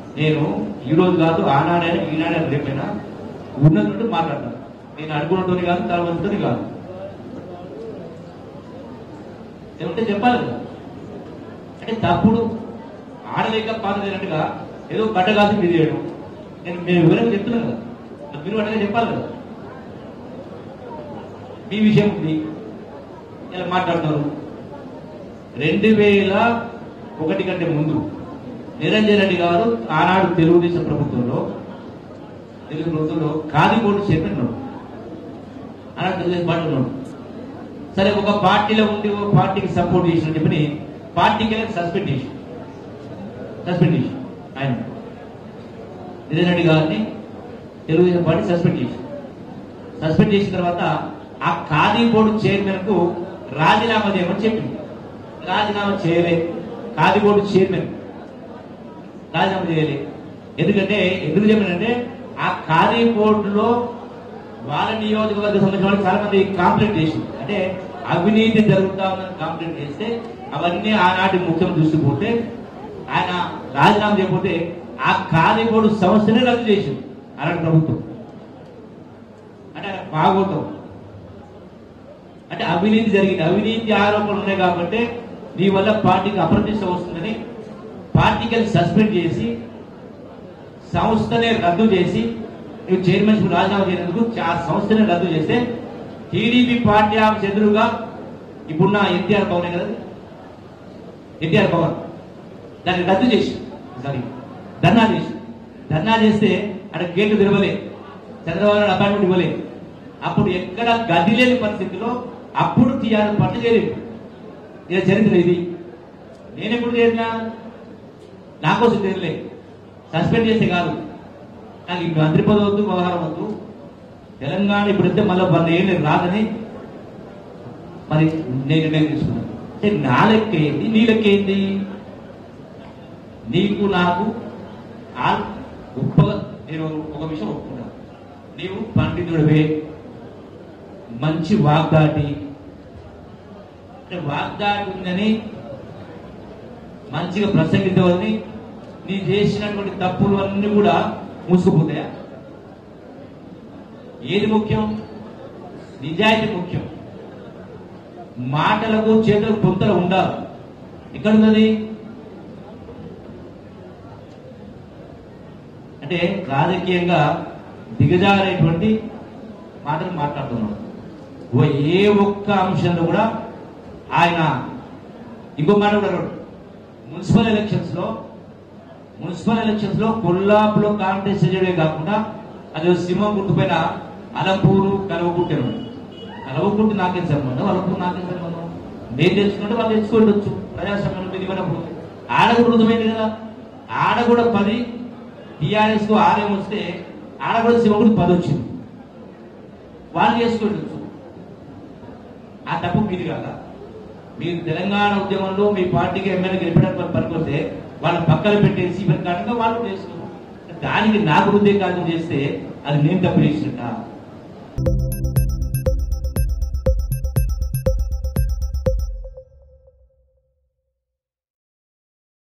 నేను ఈ రోజు కాదు ఆనాడైనా ఈనాడైనా రేపైనా ఉన్నట్టు మాట్లాడతాను నేను అనుకున్నతోని కాదు తలవంతుని కాదు ఏమంటే చెప్పాలి కదా అంటే తప్పుడు ఆడలేక పాడలేనట్టుగా ఏదో గడ్డ కాదు మీరు చేయడం నేను మేము వివరంగా చెప్తున్నాను కదా మరి మీరు అన్నది చెప్పాలి కదా మీ విషయం ఉంది ఇలా మాట్లాడుతున్నారు రెండు వేల ఒకటి కంటే ముందు నిరంజన్ రెడ్డి గారు ఆనాడు తెలుగుదేశం ప్రభుత్వంలో తెలుగు ప్రభుత్వంలో ఖాదీ బోర్డు చైర్మన్ ఉన్నాడు ఆనాడు తెలుగుదేశం పార్టీ ఉన్నాడు సరే ఒక పార్టీలో ఉండి ఒక పార్టీకి సపోర్ట్ చేసిన చెప్పని పార్టీకి సస్పెండ్ చేసి సస్పెండ్ చేసి ఆయన నిరంజన్ రెడ్డి గారిని తెలుగుదేశం పార్టీ సస్పెండ్ చేసి సస్పెండ్ చేసిన తర్వాత ఆ ఖాదీ బోర్డు చైర్మన్ కు రాజీనామా చేయమని చెప్పింది రాజీనామా చేయలే ఖాదీ బోర్డు చైర్మన్ రాజీనామా చేయలే ఎందుకంటే ఎందుకు చెప్పానంటే ఆ ఖాదీ బోర్డులో వాళ్ళ నియోజకవర్గ సంబంధించిన వాళ్ళు చాలా మంది కాంప్లైంట్ చేసింది అంటే అవినీతి జరుగుతా ఉందని కాంప్లైంట్ చేస్తే అవన్నీ ఆనాటి ముఖ్యమంత్రి దృష్టి పోతే ఆయన రాజీనామా చేయకపోతే ఆ ఖాదీ బోర్డు సంస్థనే రద్దు చేసింది అలాంటి ప్రభుత్వం అంటే ఆయన బాగోతాం అంటే అవినీతి జరిగింది అవినీతి ఆరోపణలు ఉన్నాయి కాబట్టి నీ వల్ల పార్టీకి అప్రతిష్ట వస్తుందని పార్టీకి సస్పెండ్ చేసి సంస్థనే రద్దు చేసి నువ్వు చైర్మన్షిప్ రాజీనామా చేయనందుకు ఆ సంస్థనే రద్దు చేస్తే టీడీపీ పార్టీ ఆఫీస్ ఎదురుగా ఇప్పుడున్న ఎన్టీఆర్ భవన్ కదా ఎన్టీఆర్ భవన్ దాన్ని రద్దు చేసి సారీ ధర్నా చేసి ధర్నా చేస్తే అక్కడ గేట్లు తెరవలే చంద్రబాబు నాయుడు అపాయింట్మెంట్ ఇవ్వలే అప్పుడు ఎక్కడ గది లేని పరిస్థితిలో అప్పుడు టీఆర్ పార్టీ చేరింది ఇది చరిత్ర ఇది నేను ఎప్పుడు చేరినా నా కోసం చేరలే సస్పెండ్ చేస్తే కాదు నాకు ఈ మంత్రి పదవి వద్దు వ్యవహారం వద్దు తెలంగాణ ఇప్పుడైతే మళ్ళీ వంద ఏళ్ళు రాదని మరి నేను నిర్ణయం తీసుకున్నాను అంటే నా లెక్క ఏంది నీ లెక్క ఏంది నీకు నాకు ఆ గొప్పగా నేను ఒక విషయం ఒప్పుకున్నాను నీవు పండితుడివే మంచి వాగ్దాటి అంటే వాగ్దాటి ఉందని మంచిగా ప్రసంగించవని నీ చేసినటువంటి తప్పులు అన్ని కూడా మూసుకుపోతాయా ఏది ముఖ్యం నిజాయితీ ముఖ్యం మాటలకు చేతులకు పొంతలు ఉండాలి ఎక్కడ ఉన్నది అంటే రాజకీయంగా దిగజారేటువంటి మాటలు మాట్లాడుతున్నాడు ఓ ఏ ఒక్క అంశంలో కూడా ఆయన ఇంకో మాట కూడా అన్నాడు మున్సిపల్ ఎలక్షన్స్ లో మున్సిపల్ ఎలక్షన్స్ లో కొల్లాపులో కాంటెస్ట్ చేయడమే కాకుండా అది సింహం గుర్తుపైన అలంపూరు కలవకుంటారు కలవకుంటు నాకేం సంబంధం అలంపూరు నాకేం సంబంధం నేను తెలుసుకుంటే వాళ్ళు తెలుసుకోవచ్చు ప్రజాస్వామ్యం మీద ఇవ్వనప్పుడు ఆడ కూడా రుజుమైంది కదా ఆడ కూడా పది టీఆర్ఎస్ కు ఆరేం వస్తే ఆడ కూడా సింహకుడు పది వచ్చింది వాళ్ళు చేసుకోవచ్చు ఆ తప్పు మీది కాదా మీరు తెలంగాణ ఉద్యమంలో మీ పార్టీకి ఎమ్మెల్యే గెలిపడానికి పనికొస్తే వాళ్ళని పక్కన పెట్టేసి ఇవన్నీ కారణంగా వాళ్ళు చేసుకున్నారు దానికి నాకు హృదయ కాదు చేస్తే అది నేను తప్పు చేసినట్ట